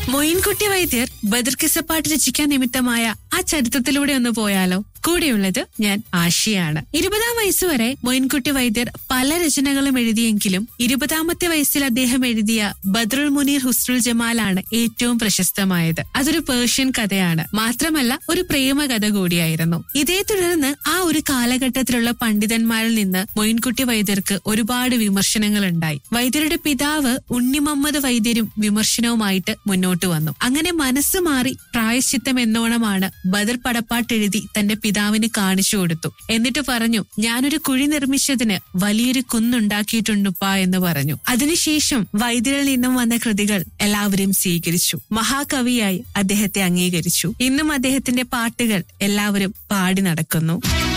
മൊയിൻകുട്ടി വൈദ്യർ ബദർ കിസപ്പാട്ട് രചിക്കാൻ നിമിത്തമായ ആ ചരിത്രത്തിലൂടെ ഒന്ന് പോയാലോ കൂടെയുള്ളത് ഞാൻ ആശയാണ് ഇരുപതാം വയസ്സുവരെ മൊയിൻകുട്ടി വൈദ്യർ പല രചനകളും എഴുതിയെങ്കിലും ഇരുപതാമത്തെ വയസ്സിൽ അദ്ദേഹം എഴുതിയ ബദ്രുൽ മുനീർ ഹുസ്രുൽ ജമാലാണ് ഏറ്റവും പ്രശസ്തമായത് അതൊരു പേർഷ്യൻ കഥയാണ് മാത്രമല്ല ഒരു പ്രേമ കഥ കൂടിയായിരുന്നു ഇതേ തുടർന്ന് ആ ഒരു കാലഘട്ടത്തിലുള്ള പണ്ഡിതന്മാരിൽ നിന്ന് മൊയിൻകുട്ടി വൈദ്യർക്ക് ഒരുപാട് വിമർശനങ്ങൾ ഉണ്ടായി വൈദ്യരുടെ പിതാവ് ഉണ്ണി മുഹമ്മദ് വൈദ്യരും വിമർശനവുമായിട്ട് മുന്നോട്ട് വന്നു അങ്ങനെ മനസ്സ് മാറി പ്രായശ്ചിത്തം എന്നോണമാണ് ബദർ പടപ്പാട്ടെഴുതി തന്റെ പിതാവിന് കാണിച്ചു കൊടുത്തു എന്നിട്ട് പറഞ്ഞു ഞാനൊരു കുഴി നിർമ്മിച്ചതിന് വലിയൊരു കുന്നുണ്ടാക്കിയിട്ടുണ്ടുപ്പാ എന്ന് പറഞ്ഞു അതിനുശേഷം വൈദ്യരിൽ നിന്നും വന്ന കൃതികൾ എല്ലാവരും സ്വീകരിച്ചു മഹാകവിയായി അദ്ദേഹത്തെ അംഗീകരിച്ചു ഇന്നും അദ്ദേഹത്തിന്റെ പാട്ടുകൾ എല്ലാവരും പാടി നടക്കുന്നു